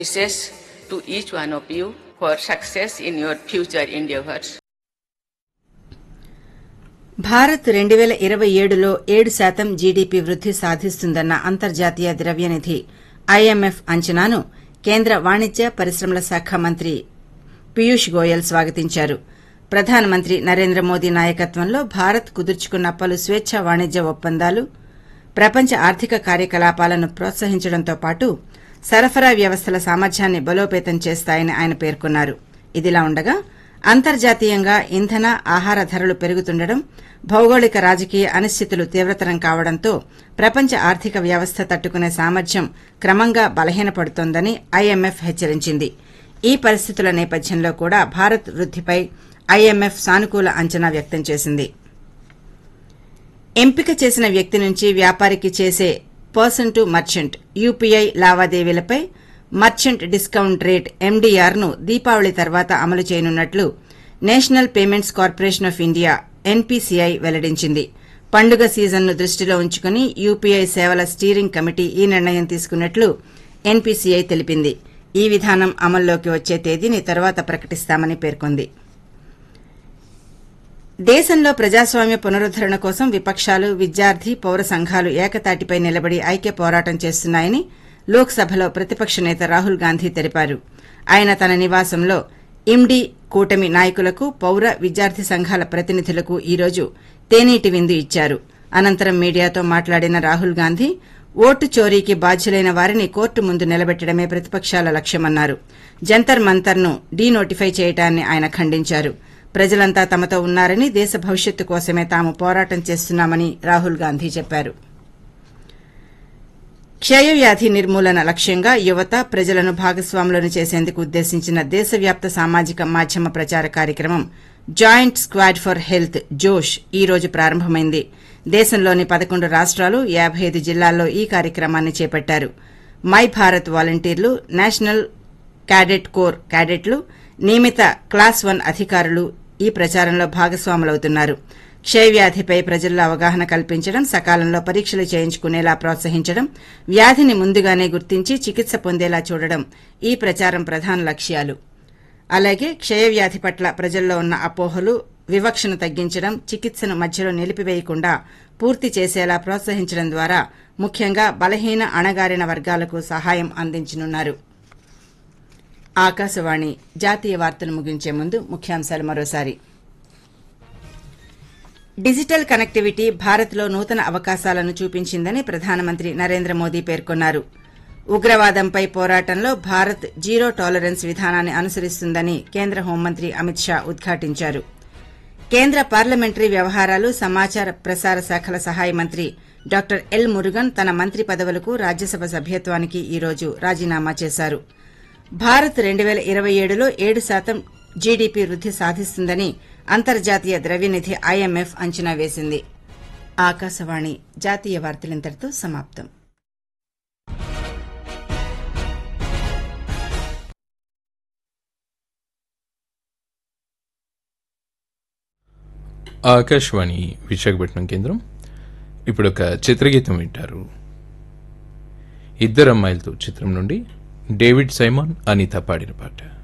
wishes to each one of you for success in your future endeavors. Bharat రెండు వేల ఇరవై ఏడులో ఏడు శాతం జీడీపీ వృద్ది సాధిస్తుందన్న అంతర్జాతీయ ద్రవ్యనిధి ఐఎంఎఫ్ అంచనాను కేంద్ర వాణిజ్య పరిశ్రమల శాఖ మంత్రి పీయూష్ గోయల్ స్వాగతించారు ప్రధానమంత్రి నరేంద్ర మోదీ నాయకత్వంలో భారత్ కుదుర్చుకున్న పలు స్వేచ్ఛ వాణిజ్య ఒప్పందాలు ప్రపంచ ఆర్థిక కార్యకలాపాలను ప్రోత్సహించడంతో పాటు సరఫరా వ్యవస్థల సామర్థ్యాన్ని బలోపేతం చేస్తాయని ఆయన పేర్కొన్నారు ఇదిలా ఉండగా అంతర్జాతీయంగా ఇంధన ఆహార ధరలు పెరుగుతుండడం భౌగోళిక రాజకీయ అనిశ్చితులు తీవ్రతరం కావడంతో ప్రపంచ ఆర్థిక వ్యవస్థ తట్టుకునే సామర్థ్యం క్రమంగా బలహీనపడుతోందని ఐఎంఎఫ్ హెచ్చరించింది ఈ పరిస్థితుల నేపథ్యంలో కూడా భారత్ వృద్దిపై ఐఎంఎఫ్ సానుకూల అంచనా వ్యక్తం చేసింది ఎంపిక చేసిన వ్యక్తి నుంచి వ్యాపారికి చేసే పర్సన్ టు మర్చెంట్ యూపీఐ లావాదేవీలపై మర్చెంట్ డిస్కౌంట్ రేట్ ఎండీఆర్ ను దీపావళి తర్వాత అమలు చేయనున్నట్లు National Payments Corporation of India NPCI వెల్లడించింది పండుగ సీజన్ను దృష్టిలో ఉంచుకుని యూపీఐ సేవల స్టీరింగ్ కమిటీ ఈ నిర్ణయం తీసుకున్నట్లు ఎన్పీసీఐ తెలిపింది ఈ విధానం అమల్లోకి వచ్చే తేదీని తర్వాత ప్రకటిస్తామని పేర్కొంది దేశంలో ప్రజాస్వామ్య పునరుద్దరణ కోసం విపక్షాలు విద్యార్థి పౌర సంఘాలు ఏకతాటిపై నిలబడి ఐక్య పోరాటం చేస్తున్నాయని లోక్సభలో ప్రతిపక్ష నేత రాహుల్ గాంధీ తెలిపారు ఆయన తన నివాసంలో ఇమ్డీ కూటమి నాయకులకు పౌర విద్యార్థి సంఘాల ప్రతినిధులకు ఈ రోజు తేనీటి విందు ఇచ్చారు అనంతరం మీడియాతో మాట్లాడిన రాహుల్ గాంధీ ఓటు చోరీకి బాధ్యులైన వారిని కోర్టు ముందు నిలబెట్టడమే ప్రతిపక్షాల లక్ష్యమన్నారు జంతర్ మంతర్ను డీనోటిఫై చేయడాన్ని ఆయన ఖండించారు ప్రజలంతా తమతో ఉన్నారని దేశ భవిష్యత్తు కోసమే తాము పోరాటం చేస్తున్నామని రాహుల్ గాంధీ చెప్పారు క్షయవ్యాధి నిర్మూలన లక్ష్యంగా యువత ప్రజలను భాగస్వాములను చేసేందుకు ఉద్దేశించిన దేశవ్యాప్త సామాజిక మాధ్యమ ప్రచార కార్యక్రమం జాయింట్ స్క్వాడ్ ఫర్ హెల్త్ జోష్ ఈ రోజు ప్రారంభమైంది దేశంలోని పదకొండు రాష్ట్రాలు యాబై ఐదు జిల్లాల్లో ఈ కార్యక్రమాన్ని చేపట్టారు మై భారత్ వాలంటీర్లు నేషనల్ క్యాడెట్ కోర్ క్యాడెట్లు నియమిత క్లాస్ వన్ అధికారులు ఈ ప్రచారంలో భాగస్వాములవుతున్నారు క్షయవ్యాధిపై ప్రజల్లో అవగాహన కల్పించడం సకాలంలో పరీక్షలు చేయించుకునేలా ప్రోత్సహించడం వ్యాధిని ముందుగానే గుర్తించి చికిత్స పొందేలా చూడడం ఈ ప్రచారం ప్రధాన లక్ష్యాలు అలాగే క్షయవ్యాధి పట్ల ప్రజల్లో ఉన్న అపోహలు వివక్షను తగ్గించడం చికిత్సను మధ్యలో నిలిపివేయకుండా పూర్తి చేసేలా ప్రోత్సహించడం ద్వారా ముఖ్యంగా బలహీన అణగారిన వర్గాలకు సహాయం అందించనున్నారు ఆకాశవాణి జాతీయ వార్తలు ముగించే ముందు ముఖ్యాంశాలు మరోసారి డిజిటల్ కనెక్టివిటీ భారత్లో నూతన అవకాశాలను చూపించిందని ప్రధానమంత్రి నరేంద్ర మోదీ పేర్కొన్నారు ఉగ్రవాదంపై పోరాటంలో భారత్ జీరో టాలరెన్స్ విధానాన్ని అనుసరిస్తుందని కేంద్ర హోంమంత్రి అమిత్ షా ఉద్ఘాటించారు కేంద్ర పార్లమెంటరీ వ్యవహారాలు సమాచార ప్రసార శాఖల సహాయ మంత్రి డాక్టర్ ఎల్ మురుగన్ తన మంత్రి పదవులకు రాజ్యసభ సభ్యత్వానికి ఈ రోజు రాజీనామా చేశారు భారత్ రెండు వేల ఇరవై ఏడులో ఏడు శాతం జీడీపీ వృద్ది సాధిస్తుందని అంతర్జాతీయ ద్రవ్యనిధి ఐఎంఎఫ్ అంచనా వేసింది ఆకాశవాణి జాతీయ వార్తలింతటితో సమాప్తం ఆకాశవాణి విశాఖపట్నం కేంద్రం ఇప్పుడు ఒక చిత్రగీతం వింటారు ఇద్దరు అమ్మాయిలతో చిత్రం నుండి డేవిడ్ సైమాన్ అనిత పాడిన పాట